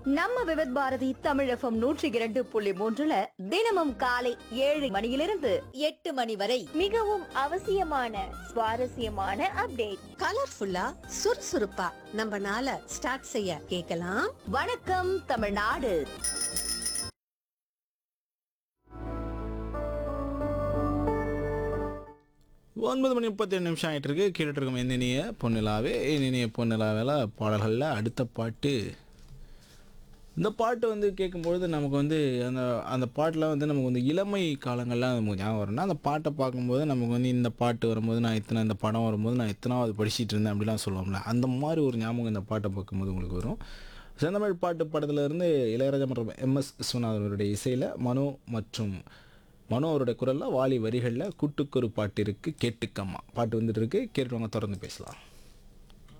நம்ம விவித் பாரதி தமிழகம் நூற்றி இரண்டு புள்ளி மூன்றுல தினமும் காலை ஏழு மணியிலிருந்து எட்டு மணி வரை மிகவும் அவசியமான சுவாரஸ்யமான அப்டேட் கலர்ஃபுல்லா சுறுசுறுப்பா நம்ம நாளை ஸ்டார்ட் செய்ய கேக்கலாம் வணக்கம் தமிழ்நாடு ஒன்பது மணி முப்பத்தேழு நிமிஷம் ஆகிட்டு இருக்கு கேட்டுட்டு இருக்கோம் எந்தினிய பொன்னிலாவே இனிய பொன்னிலாவில் பாடல்களில் அடுத்த பாட்டு இந்த பாட்டு வந்து கேட்கும்பொழுது நமக்கு வந்து அந்த அந்த பாட்டில் வந்து நமக்கு வந்து இளமை காலங்கள்லாம் நமக்கு ஞாபகம் வரும்னா அந்த பாட்டை பார்க்கும்போது நமக்கு வந்து இந்த பாட்டு வரும்போது நான் இத்தனை இந்த படம் வரும்போது நான் இத்தனாவது படிச்சிட்டு இருந்தேன் அப்படிலாம் சொல்லுவோம்ல அந்த மாதிரி ஒரு ஞாபகம் இந்த பாட்டை பார்க்கும்போது உங்களுக்கு வரும் செந்தமிழ் பாட்டு படத்துல இருந்து இளையராஜா மற்றும் எம்எஸ் விஸ்வநாதன் அவருடைய இசையில் மனோ மற்றும் மனோ அவருடைய குரலில் வாலி வரிகளில் கூட்டுக்கொரு பாட்டு இருக்குது கேட்டுக்கம்மா பாட்டு வந்துட்டு இருக்கு கேட்டுவாங்க தொடர்ந்து பேசலாம்